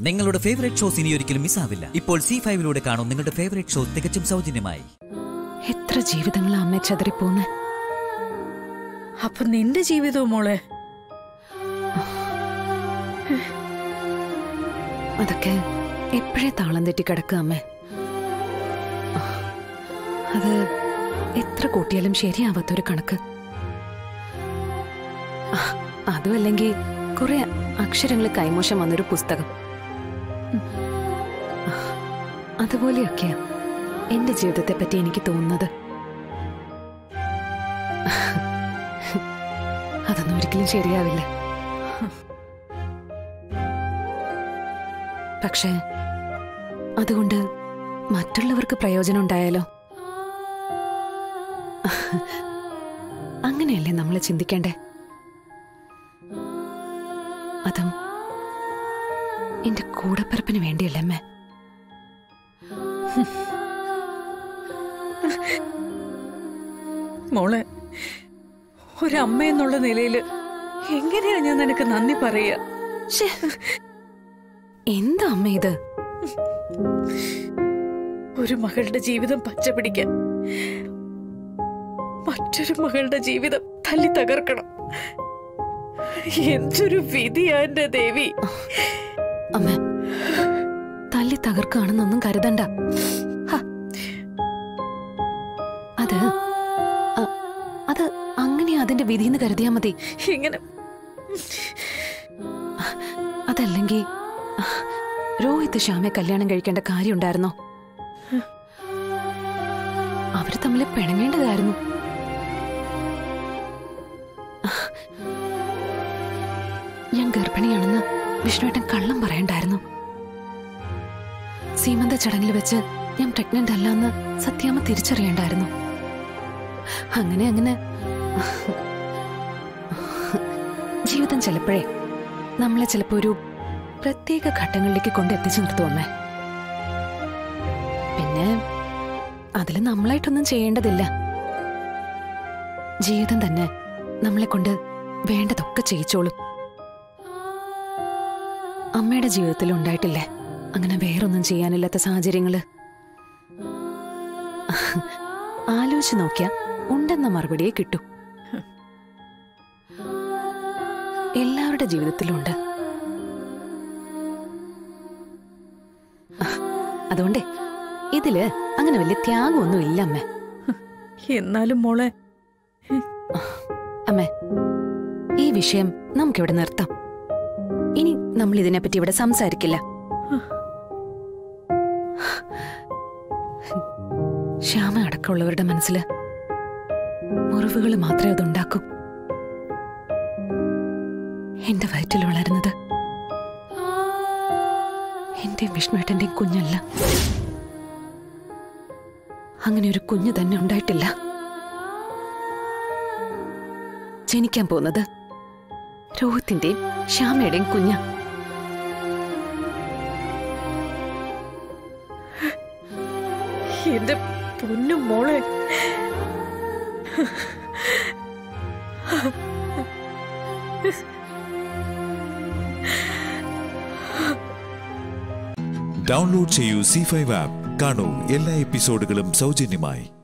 നിങ്ങളുടെ favourite shows ഇനി ഒരിക്കലും മിസ്സാവില്ല ഇപ്പോൾ സി ഫൈവിലൂടെ കാണും നിങ്ങളുടെ ഫേവറേറ്റ് ഷോ തികച്ചും സൗജന്യമായി എത്ര ജീവിതങ്ങളാ അമ്മ ചതറിപ്പോന്നെ അപ്പൊ നിന്റെ ജീവിതവും മോളെ അതൊക്കെ എപ്പോഴേ താളം തെറ്റി കിടക്കുക അമ്മേ അത് എത്ര കൂട്ടിയാലും ശരിയാവാത്തൊരു കണക്ക് ആ, അതുമല്ലെങ്കിൽ കുറെ അക്ഷരങ്ങൾ കൈമോശം വന്നൊരു പുസ്തകം ആ, അതുപോലെയൊക്കെയാ എന്റെ ജീവിതത്തെ പറ്റി എനിക്ക് തോന്നുന്നത് അതൊന്നും ഒരിക്കലും ശരിയാവില്ല പക്ഷേ അതുകൊണ്ട് മറ്റുള്ളവർക്ക് പ്രയോജനം ഉണ്ടായാലോ അങ്ങനെയല്ലേ നമ്മൾ ചിന്തിക്കേണ്ടേ അതും എന്റെ കൂടപ്പിറപ്പിന് വേണ്ടിയല്ലേ അമ്മേ മോളെ ഒരമ്മ എന്നുള്ള നിലയിൽ എങ്ങനെയാ ഞാൻ നിനക്ക് നന്ദി പറയുക ശ്ശേ. എന്താ അമ്മ ഇത് ഒരു മകളുടെ ജീവിതം പച്ച പിടിക്കാൻ മറ്റൊരു മകളുടെ ജീവിതം തല്ലി തകർക്കണം എന്തൊരു വിധിയാ എന്റെ ദേവി അമ്മ തല്ലി തകർക്കുകയാണെന്നൊന്നും കരുതണ്ട ഹ. അത് അ- അത് അങ്ങനെ അതിന്റെ വിധിന്ന് കരുതിയാ മതി ഇങ്ങനെ അതല്ലെങ്കിൽ രോഹിത് ശ്യാമെ കല്യാണം കഴിക്കേണ്ട കാര്യമുണ്ടായിരുന്നോ അവര് തമ്മിൽ പിണങ്ങേണ്ടതായിരുന്നു ഞാൻ ഗർഭിണിയാണെന്ന് വിഷ്ണുവേട്ടൻ കള്ളം പറയണ്ടായിരുന്നു സീമന്ത ചടങ്ങിൽ വെച്ച് ഞാൻ പ്രഗ്നന്റ് അല്ല എന്ന് സത്യാമ്മ തിരിച്ചറിയണ്ടായിരുന്നു അങ്ങനെ അങ്ങനെ ജീവിതം ചിലപ്പോഴേ നമ്മളെ ചിലപ്പോ ഒരു പ്രത്യേക ഘട്ടങ്ങളിലേക്ക് കൊണ്ട് എത്തിച്ചു നിർത്തുവമ്മേ പിന്നെ അതിൽ നമ്മളായിട്ടൊന്നും ചെയ്യേണ്ടതില്ല ജീവിതം തന്നെ നമ്മളെ കൊണ്ട് വേണ്ടതൊക്കെ ചെയ്യിച്ചോളും അമ്മയുടെ ജീവിതത്തിൽ ഉണ്ടായിട്ടില്ലേ അങ്ങനെ വേറൊന്നും ചെയ്യാനില്ലാത്ത സാഹചര്യങ്ങള് ആലോചിച്ച് നോക്കിയാ ഉണ്ടെന്ന മറുപടിയെ കിട്ടൂ എല്ലാവരുടെ ജീവിതത്തിലുണ്ട് അതുകൊണ്ടേ ഇതില് അങ്ങനെ വലിയ ത്യാഗമൊന്നും ഇല്ല അമ്മേ എന്നാലും മോളെ അമ്മേ ഈ വിഷയം നമുക്കിവിടെ നിർത്താം ഇനി നമ്മൾ ഇതിനെപ്പറ്റി ഇവിടെ സംസാരിക്കില്ല ശ്യാമ അടക്കമുള്ളവരുടെ മനസ്സില് മുറിവുകൾ മാത്രമേ അതുണ്ടാക്കൂ എന്റെ വയറ്റിൽ വളരുന്നത് എന്റെ വിഷ്ണുവേട്ടന്റെ കുഞ്ഞല്ല അങ്ങനെ ഒരു കുഞ്ഞ് തന്നെ ഉണ്ടായിട്ടില്ല ജനിക്കാൻ പോകുന്നത് രോഹിത്തിന്റെയും ശ്യാമയുടെയും കുഞ്ഞ എന്റെ പൊന്നു മോളെ ഡൗൺലോഡ് ചെയ്യൂ സി ഫൈവ് ആപ്പ് കാണൂ എല്ലാ എപ്പിസോഡുകളും സൗജന്യമായി